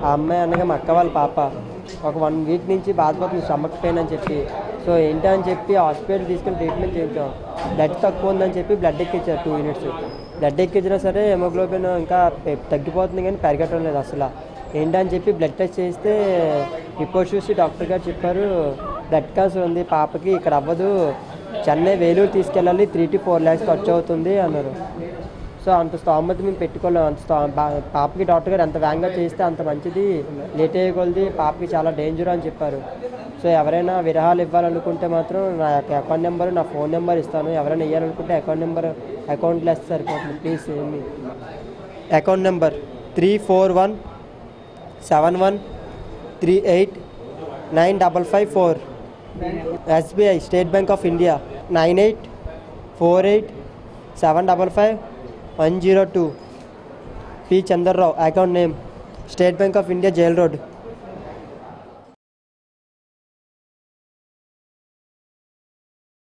ఆ అమ్మాయి అనగా మా అక్క వాళ్ళ పాప ఒక వన్ వీక్ నుంచి బాధపడుతుంది స్టమక్ పెయిన్ అని చెప్పి సో ఏంటి అని చెప్పి హాస్పిటల్ తీసుకుని ట్రీట్మెంట్ చేయించాం బ్లడ్ తక్కువ ఉందని చెప్పి బ్లడ్ ఎక్కించారు టూ యూనిట్స్ బ్లడ్ ఎక్కించినా సరే హెమోగ్లోబిన్ ఇంకా పె- తగ్గిపోతుంది కానీ పెరగటం లేదు అసలు ఏంటని చెప్పి బ్లడ్ టెస్ట్ చేస్తే రిపోర్ట్ చూసి డాక్టర్ గారు చెప్పారు బ్లడ్ క్యాన్సర్ ఉంది పాపకి ఇక్కడ అవ్వదు చెన్నై వేలూరు తీసుకెళ్ళాలి త్రీ టు ఫోర్ ల్యాక్స్ ఖర్చు అవుతుంది అన్నారు సో అంత స్తోమత మేము పెట్టుకోలేం అంత స్తో బా- పాపకి డాక్టర్ గారు ఎంత వేగంగా చేస్తే అంత మంచిది లేట్ అయ్యకొలది పాపకి చాలా డేంజర్ అని చెప్పారు సో ఎవరైనా విరాళాలు ఇవ్వాలనుకుంటే మాత్రం నా యొక్క అకౌంట్ నెంబర్ నా ఫోన్ నెంబర్ ఇస్తాను ఎవరైనా ఇవ్వాలనుకుంటే అకౌంట్ నెంబర్ అకౌంట్లో వేస్తే సరిపోతుంది ప్లీజ్ ఏమి account number three four one seven one three eight nine double five four SBI state bank of India nine eight four eight seven double five one zero two P Chandar Rao account name state bank of India jail road